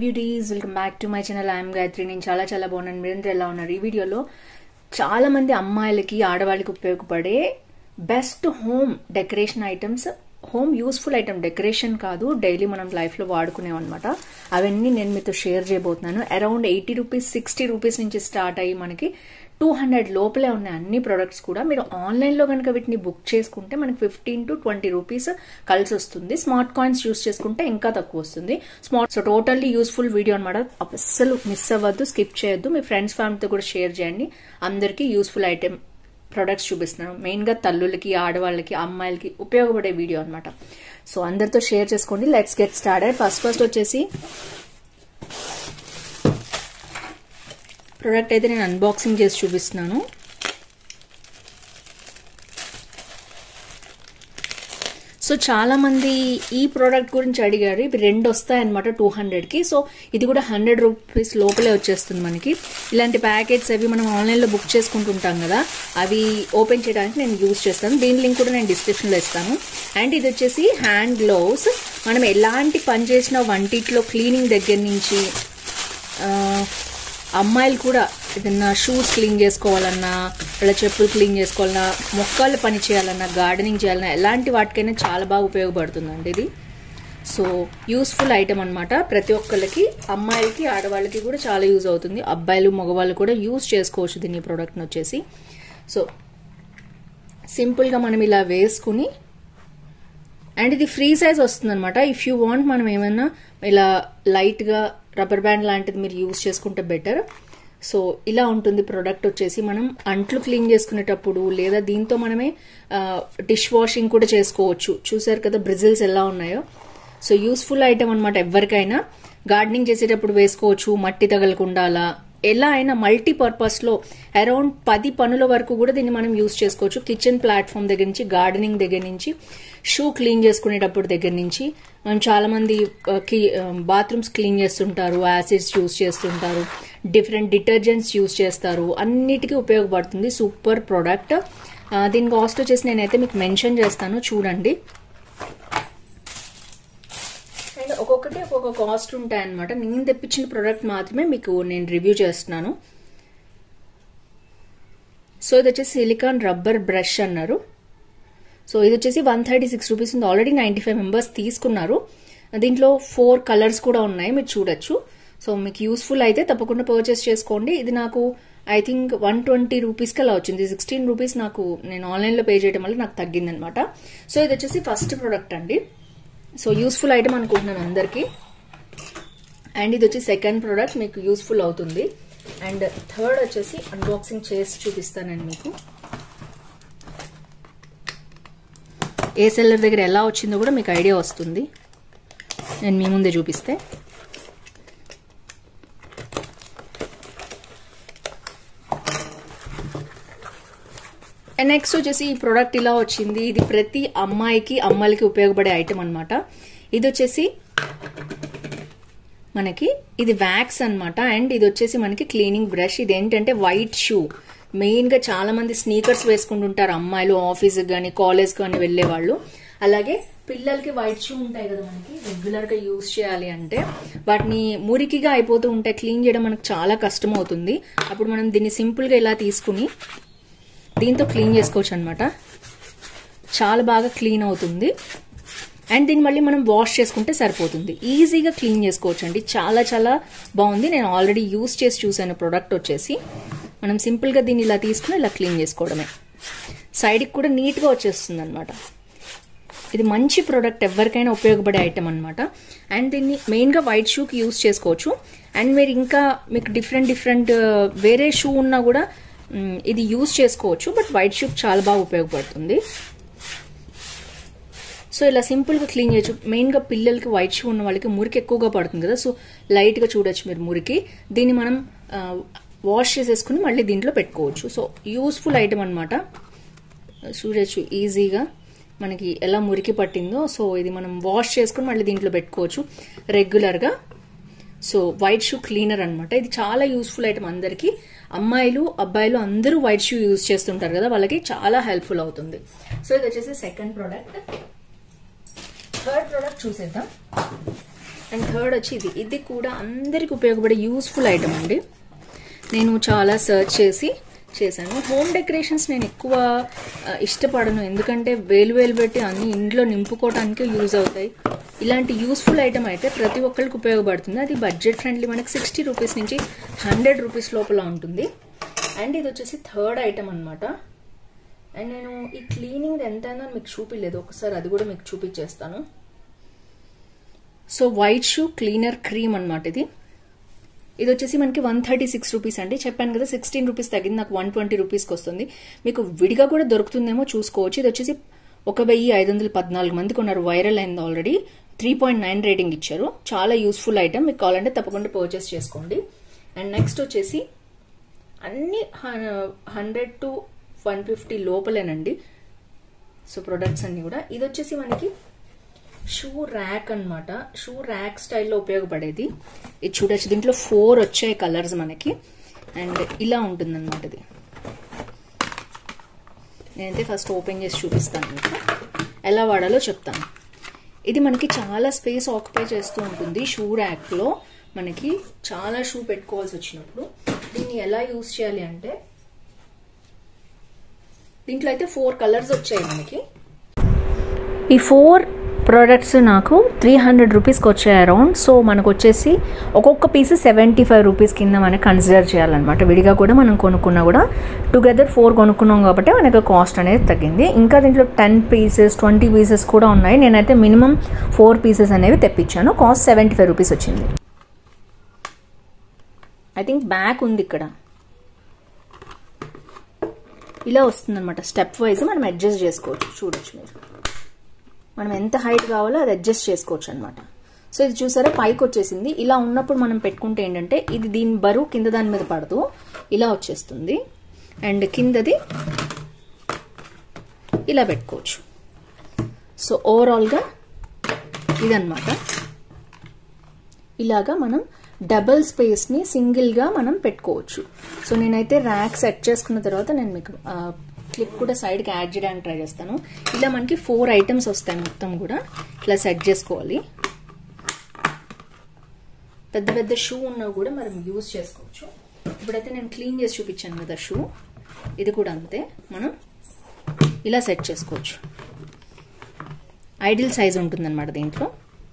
beauties welcome back to my channel I'm Gayatri నేను చాలా చాలా బాగున్నాను మీరందరూ ఎలా ఉన్నారు ఈ వీడియోలో చాలా మంది అమ్మాయిలకి ఆడవాళ్ళకి ఉపయోగపడే best home decoration items home useful item decoration కాదు డైలీ మనం లైఫ్లో వాడుకునేవి అనమాట అవన్నీ నేను మీతో షేర్ చేయబోతున్నాను around eighty rupees sixty rupees నుంచి స్టార్ట్ అయ్యి మనకి టూ హండ్రెడ్ లోపలే ఉన్నాయి అన్ని ప్రొడక్ట్స్ కూడా మీరు ఆన్లైన్లో కనుక వీటిని బుక్ చేసుకుంటే మనకి ఫిఫ్టీన్ టు ట్వంటీ రూపీస్ కలిసి వస్తుంది స్మార్ట్ కాయిన్స్ యూస్ చేసుకుంటే ఇంకా తక్కువ వస్తుంది smart so totally useful video అనమాట అస్సలు మిస్ అవ్వద్దు స్కిప్ చేయొద్దు మీ ఫ్రెండ్స్ ఫ్యామిలీతో కూడా షేర్ చేయండి అందరికీ యూస్ఫుల్ ఐటెం ప్రొడక్ట్స్ చూపిస్తున్నాను మెయిన్గా తల్లులకి ఆడవాళ్ళకి అమ్మాయిలకి ఉపయోగపడే వీడియో అనమాట సో అందరితో షేర్ చేసుకోండి let's get started first first వచ్చేసి ప్రోడక్ట్ అయితే నేను అన్బాక్సింగ్ చేసి చూపిస్తున్నాను సో చాలా మంది ఈ ప్రోడక్ట్ గురించి అడిగారు ఇవి రెండు వస్తాయన్నమాట టూ హండ్రెడ్కి సో ఇది కూడా హండ్రెడ్ రూపీస్ లోపలే వచ్చేస్తుంది మనకి ఇలాంటి ప్యాకెట్స్ అవి మనం ఆన్లైన్లో బుక్ చేసుకుంటుంటాం కదా అవి ఓపెన్ చేయడానికి నేను యూజ్ చేస్తాను దీని లింక్ కూడా నేను డిస్క్రిప్షన్లో ఇస్తాను అండ్ ఇది వచ్చేసి హ్యాండ్ గ్లోవ్స్ మనం ఎలాంటి పని చేసినా వంటిట్లో క్లీనింగ్ దగ్గర నుంచి అమ్మాయిలు కూడా ఏదన్నా షూస్ క్లీన్ చేసుకోవాలన్నా ఇలా చెప్పులు క్లీన్ చేసుకోవాలన్నా మొక్కలు పని చేయాలన్నా గార్డెనింగ్ చేయాలన్నా ఎలాంటి వాటికైనా చాలా బాగా ఉపయోగపడుతుందండి ఇది సో యూస్ఫుల్ ఐటమ్ అనమాట ప్రతి ఒక్కరికి అమ్మాయిలకి ఆడవాళ్ళకి కూడా చాలా యూజ్ అవుతుంది అబ్బాయిలు మగవాళ్ళు కూడా యూజ్ చేసుకోవచ్చు దీని ప్రోడక్ట్ని వచ్చేసి సో సింపుల్గా మనం ఇలా వేసుకుని అండ్ ఇది ఫ్రీ సైజ్ వస్తుంది అనమాట ఇఫ్ యూ వాంట్ మనం ఏమన్నా ఇలా లైట్గా రబ్బర్ బ్యాండ్ లాంటిది మీరు యూజ్ చేసుకుంటే బెటర్ సో ఇలా ఉంటుంది ప్రోడక్ట్ వచ్చేసి మనం అంట్లు క్లీన్ చేసుకునేటప్పుడు లేదా దీంతో మనమే డిష్ వాషింగ్ కూడా చేసుకోవచ్చు చూసారు కదా బ్రిజిల్స్ ఎలా ఉన్నాయో సో యూస్ఫుల్ ఐటమ్ అనమాట ఎవరికైనా గార్డెనింగ్ చేసేటప్పుడు వేసుకోవచ్చు మట్టి తగలకుండా అలా ఎలా అయినా మల్టీ పర్పస్లో అరౌండ్ పది పనుల వరకు కూడా దీన్ని మనం యూజ్ చేసుకోవచ్చు కిచెన్ ప్లాట్ఫామ్ దగ్గర నుంచి గార్డెనింగ్ దగ్గర నుంచి షూ క్లీన్ చేసుకునేటప్పుడు దగ్గర నుంచి మనం చాలా మంది బాత్రూమ్స్ క్లీన్ చేస్తుంటారు యాసిడ్స్ యూజ్ చేస్తుంటారు డిఫరెంట్ డిటర్జెంట్స్ యూజ్ చేస్తారు అన్నిటికీ ఉపయోగపడుతుంది సూపర్ ప్రోడక్ట్ దీని కాస్ట్ వచ్చేసి నేనైతే మీకు మెన్షన్ చేస్తాను చూడండి అండ్ ఒక్కొక్కటి ఒక్కొక్క కాస్ట్ ఉంటాయి అనమాట నేను తెప్పించిన ప్రోడక్ట్ మాత్రమే మీకు నేను రివ్యూ చేస్తున్నాను సో ఇది వచ్చేసి సిలికాన్ రబ్బర్ బ్రష్ అన్నారు సో ఇది వచ్చేసి వన్ థర్టీ సిక్స్ రూపీస్ ఉంది ఆల్రెడీ నైంటీ ఫైవ్ మెంబర్స్ తీసుకున్నారు దీంట్లో ఫోర్ కలర్స్ కూడా ఉన్నాయి మీరు చూడొచ్చు సో మీకు యూస్ఫుల్ అయితే తప్పకుండా పర్చేస్ చేసుకోండి ఇది నాకు ఐ థింక్ వన్ ట్వంటీ రూపీస్కి అలా వచ్చింది సిక్స్టీన్ రూపీస్ నాకు నేను ఆన్లైన్లో పే చేయడం వల్ల నాకు తగ్గిందనమాట సో ఇది వచ్చేసి ఫస్ట్ ప్రోడక్ట్ అండి సో యూస్ఫుల్ ఐటమ్ అనుకుంటున్నాను అందరికీ అండ్ ఇది వచ్చి సెకండ్ ప్రోడక్ట్ మీకు యూస్ఫుల్ అవుతుంది అండ్ థర్డ్ వచ్చేసి అన్బాక్సింగ్ చేసి చూపిస్తానండి మీకు ఏ సెల్లర్ దగ్గర ఎలా వచ్చిందో కూడా మీకు ఐడియా వస్తుంది నేను మీ ముందే చూపిస్తే నెక్స్ట్ వచ్చేసి ఈ ప్రోడక్ట్ ఇలా వచ్చింది ఇది ప్రతి అమ్మాయికి అమ్మాయిలకి ఉపయోగపడే ఐటమ్ అనమాట ఇది వచ్చేసి మనకి ఇది వ్యాక్స్ అనమాట అండ్ ఇది వచ్చేసి మనకి క్లీనింగ్ బ్రష్ ఇది ఏంటంటే వైట్ షూ మెయిన్గా చాలా మంది స్నీకర్స్ వేసుకుంటుంటారు అమ్మాయిలు ఆఫీస్కి కానీ కాలేజ్కి కానీ వెళ్ళే వాళ్ళు అలాగే పిల్లలకి వైట్ షూ ఉంటాయి కదా మనకి రెగ్యులర్గా యూస్ చేయాలి అంటే వాటిని మురికిగా అయిపోతూ ఉంటాయి క్లీన్ చేయడం మనకు చాలా కష్టం అవుతుంది అప్పుడు మనం దీన్ని సింపుల్గా ఇలా తీసుకుని దీంతో క్లీన్ చేసుకోవచ్చు అనమాట చాలా బాగా క్లీన్ అవుతుంది అండ్ దీన్ని మళ్ళీ మనం వాష్ చేసుకుంటే సరిపోతుంది ఈజీగా క్లీన్ చేసుకోవచ్చు అండి చాలా చాలా బాగుంది నేను ఆల్రెడీ యూస్ చేసి చూసాను ప్రోడక్ట్ వచ్చేసి మనం సింపుల్గా దీన్ని ఇలా తీసుకుని ఇలా క్లీన్ చేసుకోవడమే సైడ్కి కూడా నీట్గా వచ్చేస్తుంది అనమాట ఇది మంచి ప్రోడక్ట్ ఎవరికైనా ఉపయోగపడే ఐటమ్ అనమాట అండ్ దీన్ని మెయిన్గా వైట్ షూకి యూస్ చేసుకోవచ్చు అండ్ మీరు ఇంకా మీకు డిఫరెంట్ డిఫరెంట్ వేరే షూ ఉన్నా కూడా ఇది యూజ్ చేసుకోవచ్చు బట్ వైట్ షూక్ చాలా బాగా ఉపయోగపడుతుంది సో ఇలా సింపుల్గా క్లీన్ చేయొచ్చు మెయిన్గా పిల్లలకి వైట్ షూ ఉన్న వాళ్ళకి మురికి ఎక్కువగా పడుతుంది కదా సో లైట్గా చూడొచ్చు మీరు మురికి దీన్ని మనం వాష్ చేసేసుకుని మళ్ళీ దీంట్లో పెట్టుకోవచ్చు సో యూస్ఫుల్ ఐటమ్ అనమాట చూడొచ్చు ఈజీగా మనకి ఎలా మురికి పట్టిందో సో ఇది మనం వాష్ చేసుకుని మళ్ళీ దీంట్లో పెట్టుకోవచ్చు రెగ్యులర్గా సో వైట్ షూ క్లీనర్ అనమాట ఇది చాలా యూస్ఫుల్ ఐటమ్ అందరికీ అమ్మాయిలు అబ్బాయిలు అందరూ వైట్ షూ యూజ్ చేస్తుంటారు కదా వాళ్ళకి చాలా హెల్ప్ఫుల్ అవుతుంది సో ఇది వచ్చేసి సెకండ్ ప్రోడక్ట్ థర్డ్ ప్రోడక్ట్ చూసేద్దాం అండ్ థర్డ్ వచ్చి ఇది ఇది కూడా అందరికి ఉపయోగపడే యూస్ఫుల్ ఐటమ్ అండి నేను చాలా సర్చ్ చేసి చేశాను హోమ్ డెకరేషన్స్ నేను ఎక్కువ ఆ, ఇష్టపడను ఎందుకంటే వేలు వేలు పెట్టి అన్ని ఇంట్లో నింపుకోవడానికి యూజ్ అవుతాయి ఇలాంటి యూస్ఫుల్ ఐటమ్ అయితే ప్రతి ఒక్కరికి ఉపయోగపడుతుంది అది బడ్జెట్ ఫ్రెండ్లీ మనకి సిక్స్టీ రూపీస్ నుంచి హండ్రెడ్ రూపీస్ లోపల ఉంటుంది అండ్ ఇది వచ్చేసి థర్డ్ ఐటమ్ అనమాట అండ్ నేను ఈ క్లీనింగ్ ఎంతైనా మీకు చూపించలేదు ఒకసారి అది కూడా మీకు చూపించేస్తాను so white shoe cleaner cream అనమాట ఇది ఇది వచ్చేసి మనకి వన్ థర్టీ సిక్స్ రూపీస్ అండి చెప్పాను కదా సిక్స్టీన్ రూపీస్ తగ్గింది నాకు వన్ ట్వంటీ రూపీస్కి వస్తుంది మీకు విడిగా కూడా దొరుకుతుందేమో చూసుకోవచ్చు ఇది వచ్చేసి ఒక వెయ్యి ఐదు వందల పద్నాలుగు మంది కొన్నారు వైరల్ అయింది already three point nine rating ఇచ్చారు చాలా యూస్ఫుల్ ఐటమ్ మీకు కావాలంటే తప్పకుండా పర్చేస్ చేసుకోండి అండ్ నెక్స్ట్ వచ్చేసి అన్ని హండ్రెడ్ టు వన్ ఫిఫ్టీ లోపలేనండి సో ప్రొడక్ట్స్ అన్ని కూడా ఇది వచ్చేసి మనకి షూ ర్యాక్ అన్నమాట షూ ర్యాక్ స్టైల్లో ఉపయోగపడేది ఇది చూడొచ్చు దీంట్లో ఫోర్ వచ్చాయి కలర్స్ మనకి అండ్ ఇలా ఉంటుంది అనమాట ఇది నేనైతే ఫస్ట్ ఓపెన్ చేసి చూపిస్తాను మీకు ఎలా వాడాలో చెప్తాను ఇది మనకి చాలా స్పేస్ ఆక్యుపై చేస్తూ ఉంటుంది షూ ర్యాక్లో మనకి చాలా షూ పెట్టుకోవాల్సి వచ్చినప్పుడు దీన్ని ఎలా యూస్ చేయాలి అంటే దీంట్లో అయితే ఫోర్ కలర్స్ వచ్చాయి మనకి ఈ ఫోర్ ప్రోడక్ట్స్ నాకు త్రీ హండ్రెడ్ రూపీస్కి వచ్చాయి అరౌండ్ సో మనకు వచ్చేసి ఒక్కొక్క పీస్ సెవెంటీ ఫైవ్ రూపీస్ కింద మనకి కన్సిడర్ చేయాలన్నమాట విడిగా కూడా మనం కొనుక్కున్నా కూడా టుగెదర్ ఫోర్ కొనుక్కున్నాం కాబట్టి మనకు కాస్ట్ అనేది తగ్గింది ఇంకా దీంట్లో టెన్ పీసెస్ ట్వంటీ పీసెస్ కూడా ఉన్నాయి నేనైతే మినిమం ఫోర్ పీసెస్ అనేవి తెప్పించాను కాస్ట్ సెవెంటీ ఫైవ్ రూపీస్ వచ్చింది ఐ థింక్ బ్యాక్ ఉంది ఇక్కడ ఇలా వస్తుందన్నమాట స్టెప్ వైజ్ మనం అడ్జస్ట్ చేసుకోవచ్చు చూడొచ్చు మీరు మనం ఎంత హైట్ కావాలో అది అడ్జస్ట్ చేసుకోవచ్చు అనమాట సో ఇది చూసారా పైకి వచ్చేసింది ఇలా ఉన్నప్పుడు మనం పెట్టుకుంటే ఏంటంటే ఇది దీని బరువు కింద దాని మీద పడదు ఇలా వచ్చేస్తుంది అండ్ కిందది ఇలా పెట్టుకోవచ్చు సో ఓవరాల్గా ఇదన్నమాట ఇలాగా మనం డబల్ స్పేస్ని సింగిల్గా మనం పెట్టుకోవచ్చు సో నేనైతే ర్యాక్ సెట్ చేసుకున్న తర్వాత నేను మీకు క్లిప్ కూడా సైడ్కి యాడ్ చేయడానికి ట్రై చేస్తాను ఇలా మనకి ఫోర్ ఐటమ్స్ వస్తాయి మొత్తం కూడా ఇలా సెట్ చేసుకోవాలి పెద్ద పెద్ద షూ ఉన్నా కూడా మనం యూజ్ చేసుకోవచ్చు ఇప్పుడైతే నేను క్లీన్ చేసి చూపించాను కదా షూ ఇది కూడా అంతే మనం ఇలా సెట్ చేసుకోవచ్చు ఐడిల్ సైజ్ ఉంటుందన్నమాట దీంట్లో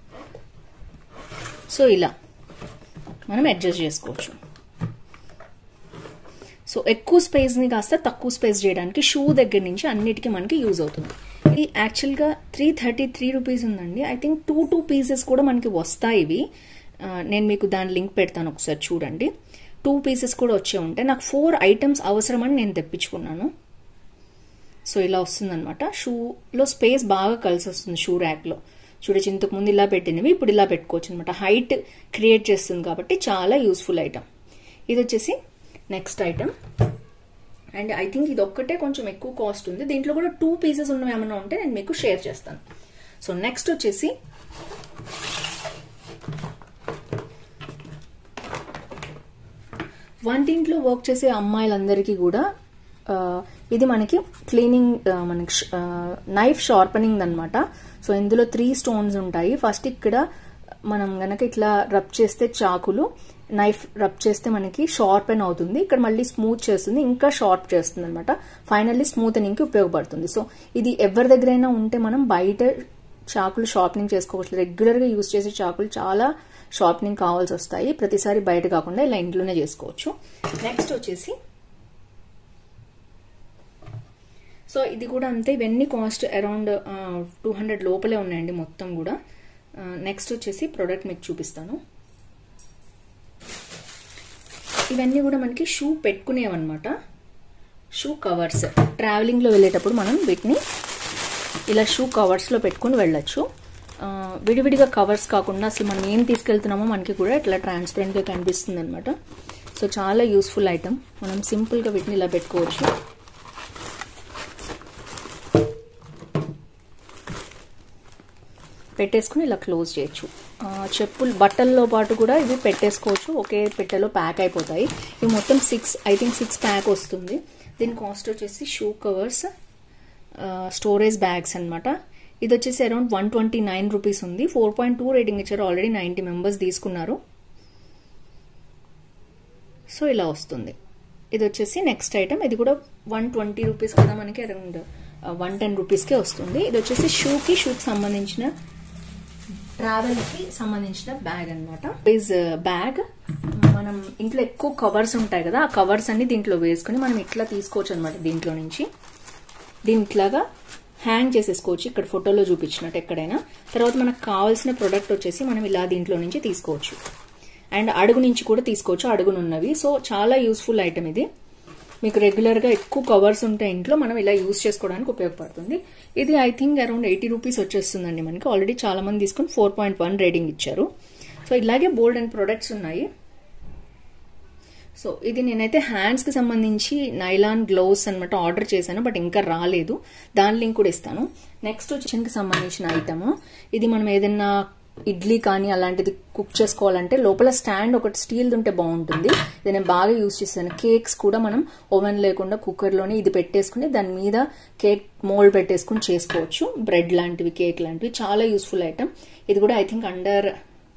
సో ఇలా మనం అడ్జస్ట్ చేసుకోవచ్చు సో ఎక్కువ స్పేస్ని కాస్త తక్కువ స్పేస్ చేయడానికి షూ దగ్గర నుంచి అన్నిటికీ మనకి యూజ్ అవుతుంది ఇది యాక్చువల్గా త్రీ థర్టీ త్రీ రూపీస్ ఉందండి I think two two pieces కూడా మనకి వస్తాయి ఇవి నేను మీకు దాని లింక్ పెడతాను ఒకసారి చూడండి టూ పీసెస్ కూడా వచ్చే ఉంటాయి నాకు ఫోర్ ఐటమ్స్ అవసరమని నేను తెప్పించుకున్నాను సో ఇలా వస్తుందన్నమాట షూలో స్పేస్ బాగా కలిసి వస్తుంది షూ ర్యాక్లో చూడొచ్చు ఇంతకు ముందు ఇలా పెట్టినవి ఇప్పుడు ఇలా పెట్టుకోవచ్చు అనమాట హైట్ క్రియేట్ చేస్తుంది కాబట్టి చాలా యూస్ఫుల్ ఐటమ్ ఇది వచ్చేసి next item and I think ఇది ఒక్కటే కొంచెం ఎక్కువ కాస్ట్ ఉంది దీంట్లో కూడా టూ పీసెస్ ఉన్నవి ఏమైనా ఉంటే నేను మీకు షేర్ చేస్తాను సో నెక్స్ట్ వచ్చేసి వంటింట్లో వర్క్ చేసే అమ్మాయిలందరికీ కూడా ఇది మనకి క్లీనింగ్ మనకి నైఫ్ షార్పనింగ్ అనమాట సో ఇందులో త్రీ స్టోన్స్ ఉంటాయి ఫస్ట్ ఇక్కడ మనం గనక ఇట్లా రబ్ చేస్తే చాకులు నైఫ్ రబ్ చేస్తే మనకి షార్పెన్ అవుతుంది ఇక్కడ మళ్ళీ స్మూత్ చేస్తుంది ఇంకా షార్ప్ చేస్తుంది అనమాట ఫైనల్లీ స్మూతనింగ్కి ఉపయోగపడుతుంది సో ఇది ఎవరి దగ్గరైనా ఉంటే మనం బయట చాకులు షార్పనింగ్ చేసుకోవచ్చు రెగ్యులర్గా యూజ్ చేసే చాకులు చాలా షార్పనింగ్ కావాల్సి వస్తాయి ప్రతిసారి బయట కాకుండా ఇలా ఇంట్లోనే చేసుకోవచ్చు నెక్స్ట్ వచ్చేసి సో ఇది కూడా అంతే ఇవన్నీ కాస్ట్ అరౌండ్ టూ హండ్రెడ్ లోపలే ఉన్నాయండి మొత్తం కూడా నెక్స్ట్ వచ్చేసి ప్రోడక్ట్ మీకు చూపిస్తాను ఇవన్నీ కూడా మనకి షూ పెట్టుకునేవన్నమాట షూ కవర్స్ ట్రావెలింగ్లో వెళ్ళేటప్పుడు మనం వీటిని ఇలా షూ కవర్స్లో పెట్టుకుని వెళ్ళొచ్చు విడివిడిగా కవర్స్ కాకుండా అసలు మనం ఏం తీసుకెళ్తున్నామో మనకి కూడా ఇట్లా ట్రాన్స్పరెంట్గా కనిపిస్తుంది అనమాట సో చాలా యూస్ఫుల్ ఐటమ్ మనం సింపుల్గా వీటిని ఇలా పెట్టుకోవచ్చు పెట్టేసుకుని ఇలా క్లోజ్ చేయొచ్చు చెప్పులు బట్టల్లో పాటు కూడా ఇవి పెట్టేసుకోవచ్చు ఒకే పెట్టెలో ప్యాక్ అయిపోతాయి ఇవి మొత్తం six I think six pack వస్తుంది దీని కాస్ట్ వచ్చేసి షూ కవర్స్ స్టోరేజ్ బ్యాగ్స్ అనమాట ఇది వచ్చేసి around one twenty nine rupees ఉంది ఫోర్ పాయింట్ టూ రేటింగ్ ఇచ్చారు ఆల్రెడీ నైంటీ మెంబర్స్ తీసుకున్నారు సో ఇలా వస్తుంది ఇది వచ్చేసి నెక్స్ట్ ఐటమ్ ఇది కూడా వన్ ట్వంటీ రూపీస్ కదా మనకి అరౌండ్ వన్ టెన్ రూపీస్కే వస్తుంది ఇది వచ్చేసి షూకి షూకి సంబంధించిన ట్రావెల్కి సంబంధించిన బ్యాగ్ అనమాట ఇస్ బ్యాగ్ మనం ఇంట్లో ఎక్కువ కవర్స్ ఉంటాయి కదా ఆ కవర్స్ అన్ని దీంట్లో వేసుకుని మనం ఇట్లా తీసుకోవచ్చు అనమాట దీంట్లో నుంచి దీని ఇట్లాగా హ్యాంగ్ చేసేసుకోవచ్చు ఇక్కడ ఫోటోలో చూపించినట్టు ఎక్కడైనా తర్వాత మనకు కావాల్సిన ప్రొడక్ట్ వచ్చేసి మనం ఇలా దీంట్లో నుంచి తీసుకోవచ్చు అండ్ అడుగు నుంచి కూడా తీసుకోవచ్చు అడుగునున్నవి సో చాలా యూస్ఫుల్ ఐటమ్ ఇది మీకు రెగ్యులర్గా ఎక్కువ కవర్స్ ఉంటాయి ఇంట్లో మనం ఇలా యూస్ చేసుకోవడానికి ఉపయోగపడుతుంది ఇది I think around eighty rupees వచ్చేస్తుందండి మనకి ఆల్రెడీ చాలా మంది తీసుకుని ఫోర్ పాయింట్ వన్ రేటింగ్ ఇచ్చారు సో ఇలాగే బోల్డ్ అండ్ ప్రొడక్ట్స్ ఉన్నాయి సో ఇది నేనైతే హ్యాండ్స్కి సంబంధించి నైలాన్ గ్లౌస్ అనమాట ఆర్డర్ చేశాను బట్ ఇంకా రాలేదు దాని లింక్ కూడా ఇస్తాను నెక్స్ట్ కిచెన్కి సంబంధించిన ఐటమ్ ఇది మనం ఏదైనా ఇడ్లీ కానీ అలాంటిది కుక్ చేసుకోవాలంటే లోపల స్టాండ్ ఒకటి స్టీల్ ఉంటే బాగుంటుంది ఇది నేను బాగా యూజ్ చేశాను కేక్స్ కూడా మనం ఓవెన్ లేకుండా కుక్కర్లోనే ఇది పెట్టేసుకుని దాని మీద కేక్ మోల్డ్ పెట్టేసుకుని చేసుకోవచ్చు బ్రెడ్ లాంటివి కేక్ లాంటివి చాలా యూస్ఫుల్ ఐటమ్ ఇది కూడా I think under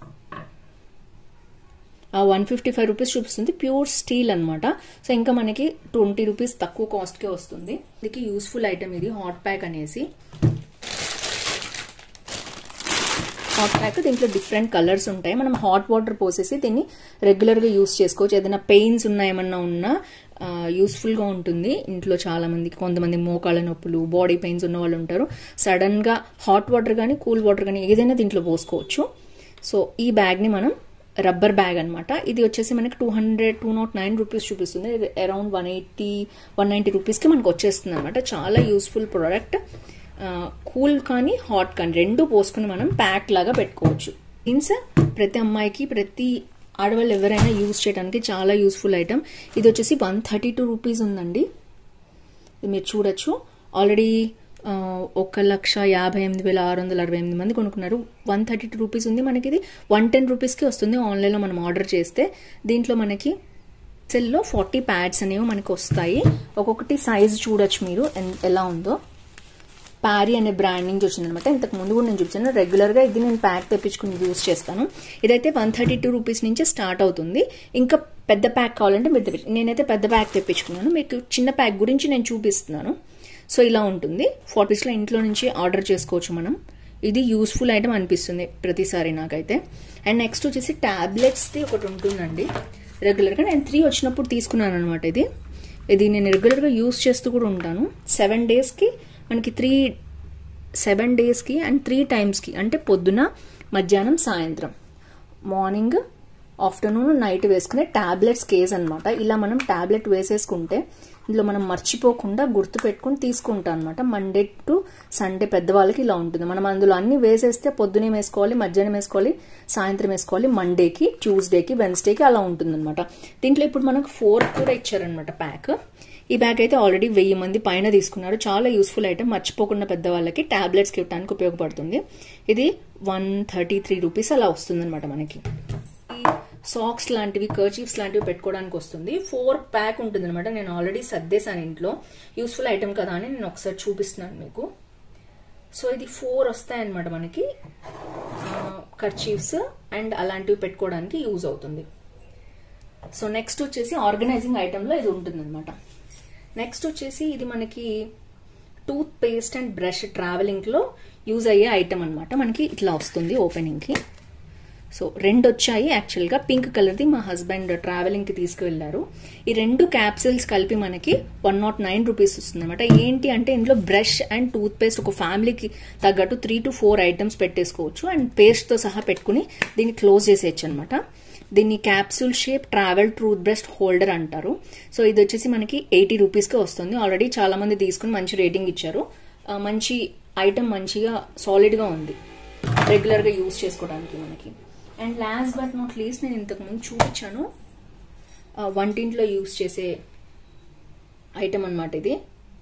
one fifty five rupees చూపిస్తుంది ప్యూర్ స్టీల్ అనమాట సో ఇంకా మనకి ట్వంటీ రూపీస్ తక్కువ కాస్ట్కే వస్తుంది ఇది యూస్ఫుల్ ఐటమ్ ఇది హాట్ ప్యాక్ అనేసి హాట్ ప్యాక్ దీంట్లో డిఫరెంట్ కలర్స్ ఉంటాయి మనం హాట్ వాటర్ పోసేసి దీన్ని రెగ్యులర్గా యూస్ చేసుకోవచ్చు ఏదైనా పెయిన్స్ ఉన్నా ఏమన్నా ఉన్నా యూస్ఫుల్గా ఉంటుంది ఇంట్లో చాలా మందికి కొంతమంది మోకాళ్ళ నొప్పులు బాడీ పెయిన్స్ ఉన్న వాళ్ళు ఉంటారు సడన్గా హాట్ వాటర్ కానీ కూల్ వాటర్ కానీ ఏదైనా దీంట్లో పోసుకోవచ్చు సో ఈ బ్యాగ్ని మనం రబ్బర్ బ్యాగ్ అనమాట ఇది వచ్చేసి మనకి two hundred two nought nine rupees చూపిస్తుంది around one eighty one ninety రూపీస్కి మనకు వచ్చేస్తుంది అనమాట చాలా యూస్ఫుల్ ప్రోడక్ట్ కూల్ కానీ హాట్ కానీ రెండు పోసుకుని మనం ప్యాక్ లాగా పెట్టుకోవచ్చు మీన్స్ ప్రతి అమ్మాయికి ప్రతి ఆడవాళ్ళు ఎవరైనా యూజ్ చేయడానికి చాలా యూస్ఫుల్ ఐటమ్ ఇది వచ్చేసి వన్ థర్టీ టూ రూపీస్ ఉందండి ఇది మీరు చూడొచ్చు ఆల్రెడీ ఒక లక్ష యాభై ఎనిమిది వేల ఆరు వందల అరవై ఎనిమిది మంది కొనుక్కున్నారు వన్ థర్టీ టూ రూపీస్ ఉంది మనకి ఇది వన్ టెన్ రూపీస్కి వస్తుంది ఆన్లైన్లో మనం ఆర్డర్ చేస్తే దీంట్లో మనకి సెల్లో ఫార్టీ ప్యాడ్స్ అనేవి మనకి వస్తాయి ఒక్కొక్కటి సైజ్ చూడొచ్చు మీరు ఎలా ఉందో ప్యారీ అనే బ్రాండ్ నుంచి వచ్చిందనమాట ఇంతకు ముందు కూడా నేను చూపించాను రెగ్యులర్గా ఇది నేను ప్యాక్ తెప్పించుకుని యూజ్ చేస్తాను ఇదైతే వన్ థర్టీ టూ రూపీస్ నుంచి స్టార్ట్ అవుతుంది ఇంకా పెద్ద ప్యాక్ కావాలంటే మీరు తెప్పించు నేనైతే పెద్ద ప్యాక్ తెప్పించుకున్నాను మీకు చిన్న ప్యాక్ గురించి నేను చూపిస్తున్నాను సో ఇలా ఉంటుంది ఫార్టీస్లో ఇంట్లో నుంచి ఆర్డర్ చేసుకోవచ్చు మనం ఇది యూస్ఫుల్ ఐటమ్ అనిపిస్తుంది ప్రతిసారి నాకైతే అండ్ నెక్స్ట్ వచ్చేసి ట్యాబ్లెట్స్ది ఒకటి ఉంటుందండి రెగ్యులర్గా నేను త్రీ వచ్చినప్పుడు తీసుకున్నాను అనమాట ఇది ఇది నేను రెగ్యులర్గా యూస్ చేస్తూ కూడా ఉంటాను సెవెన్ డేస్కి మనకి త్రీ సెవెన్ డేస్కి అండ్ త్రీ టైమ్స్కి అంటే పొద్దున మధ్యాహ్నం సాయంత్రం మార్నింగ్ ఆఫ్టర్నూన్ నైట్ వేసుకునే ట్యాబ్లెట్స్ కేజ్ అనమాట ఇలా మనం ట్యాబ్లెట్ వేసేసుకుంటే ఇందులో మనం మర్చిపోకుండా గుర్తు పెట్టుకుని తీసుకుంటాం అనమాట మండే టు సండే పెద్దవాళ్ళకి ఇలా ఉంటుంది మనం అందులో అన్ని వేసేస్తే పొద్దునే వేసుకోవాలి మధ్యాహ్నం వేసుకోవాలి సాయంత్రం వేసుకోవాలి మండేకి ట్యూస్డేకి వెన్స్డేకి అలా ఉంటుంది అనమాట దీంట్లో ఇప్పుడు మనకు ఫోర్ కూడా ఇచ్చారనమాట ప్యాక్ ఈ బ్యాగ్ అయితే ఆల్రెడీ వెయ్యి మంది పైన తీసుకున్నారు చాలా యూస్ఫుల్ ఐటమ్ మర్చిపోకుండా పెద్దవాళ్ళకి ట్యాబ్లెట్స్కి ఇవ్వడానికి ఉపయోగపడుతుంది ఇది వన్ థర్టీ త్రీ రూపీస్ అలా వస్తుంది అనమాట మనకి సాక్స్ లాంటివి కర్చీఫ్స్ లాంటివి పెట్టుకోవడానికి వస్తుంది ఫోర్ ప్యాక్ ఉంటుంది అనమాట నేను ఆల్రెడీ సర్దేశాను ఇంట్లో యూస్ఫుల్ ఐటమ్ కదా అని నేను ఒకసారి చూపిస్తున్నాను మీకు సో ఇది ఫోర్ వస్తాయన్నమాట మనకి కర్చీఫ్స్ అండ్ అలాంటివి పెట్టుకోవడానికి యూజ్ అవుతుంది సో నెక్స్ట్ వచ్చేసి ఆర్గనైజింగ్ ఐటెంలో ఇది ఉంటుందన్నమాట నెక్స్ట్ వచ్చేసి ఇది మనకి టూత్ పేస్ట్ అండ్ బ్రష్ ట్రావెలింగ్లో యూజ్ అయ్యే ఐటమ్ అనమాట మనకి ఇట్లా వస్తుంది ఓపెనింగ్కి సో రెండు వచ్చాయి యాక్చువల్గా పింక్ కలర్ది మా హస్బెండ్ ట్రావెలింగ్కి తీసుకువెళ్ళారు ఈ రెండు క్యాప్సిల్స్ కలిపి మనకి వన్ నాట్ నైన్ రూపీస్ వస్తుంది అనమాట ఏంటి అంటే ఇందులో బ్రష్ అండ్ టూత్ పేస్ట్ ఒక ఫ్యామిలీకి తగ్గట్టు త్రీ టు ఫోర్ ఐటమ్స్ పెట్టేసుకోవచ్చు అండ్ పేస్ట్తో సహా పెట్టుకుని దీన్ని క్లోజ్ చేసేయచ్చు అనమాట దీన్ని capsule shape travel toothbrush holder అంటారు సో ఇది వచ్చేసి మనకి ఎయిటీ రూపీస్కి వస్తుంది ఆల్రెడీ చాలా మంది తీసుకుని మంచి రేటింగ్ ఇచ్చారు మంచి ఐటమ్ మంచిగా సాలిడ్గా ఉంది రెగ్యులర్గా యూస్ చేసుకోవడానికి మనకి and last but not least నేను ఇంతకుముందు చూపించాను వంటింట్లో యూస్ చేసే ఐటమ్ అనమాట ఇది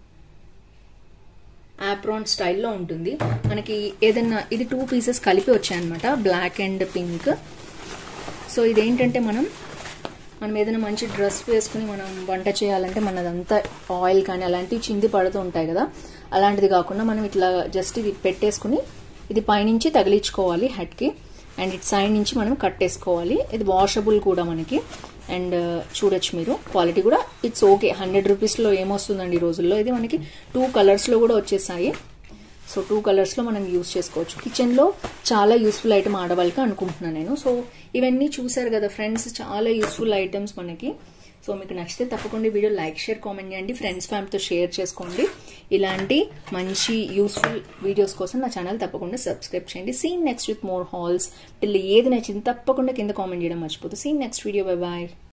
ఆప్రాన్ స్టైల్లో ఉంటుంది మనకి ఏదన్నా ఇది టూ పీసెస్ కలిపి వచ్చాయన్నమాట బ్లాక్ అండ్ పింక్ సో ఇదేంటంటే మనం మనం ఏదైనా మంచి డ్రెస్ వేసుకుని మనం వంట చేయాలంటే మనదంతా ఆయిల్ కానీ అలాంటివి చింది పడుతూ ఉంటాయి కదా అలాంటిది కాకుండా మనం ఇట్లా జస్ట్ ఇది పెట్టేసుకుని ఇది పైనుంచి తగిలించుకోవాలి హెడ్కి అండ్ ఇట్ సైడ్ నుంచి మనం కట్టేసుకోవాలి ఇది వాషబుల్ కూడా మనకి అండ్ చూడొచ్చు మీరు క్వాలిటీ కూడా ఇట్స్ ఓకే హండ్రెడ్ రూపీస్లో ఏమొస్తుందండి ఈ రోజుల్లో ఇది మనకి టూ కలర్స్లో కూడా వచ్చేసాయి సో టూ కలర్స్లో మనం యూస్ చేసుకోవచ్చు కిచెన్లో చాలా యూస్ఫుల్ ఐటమ్ ఆడవాళ్ళకి అనుకుంటున్నాను నేను సో ఇవన్నీ చూసారు కదా ఫ్రెండ్స్ చాలా యూస్ఫుల్ ఐటమ్స్ మనకి సో మీకు నచ్చితే తప్పకుండా ఈ వీడియో లైక్ షేర్ కామెంట్ చేయండి ఫ్రెండ్స్ ఫ్యామిలీతో షేర్ చేసుకోండి ఇలాంటి మంచి యూస్ఫుల్ వీడియోస్ కోసం నా ఛానల్ తప్పకుండా సబ్స్క్రైబ్ చేయండి seen next with more hauls till ఏది నచ్చింది తప్పకుండా కింద కామెంట్ చేయడం మర్చిపోతుంది seen next video bye bye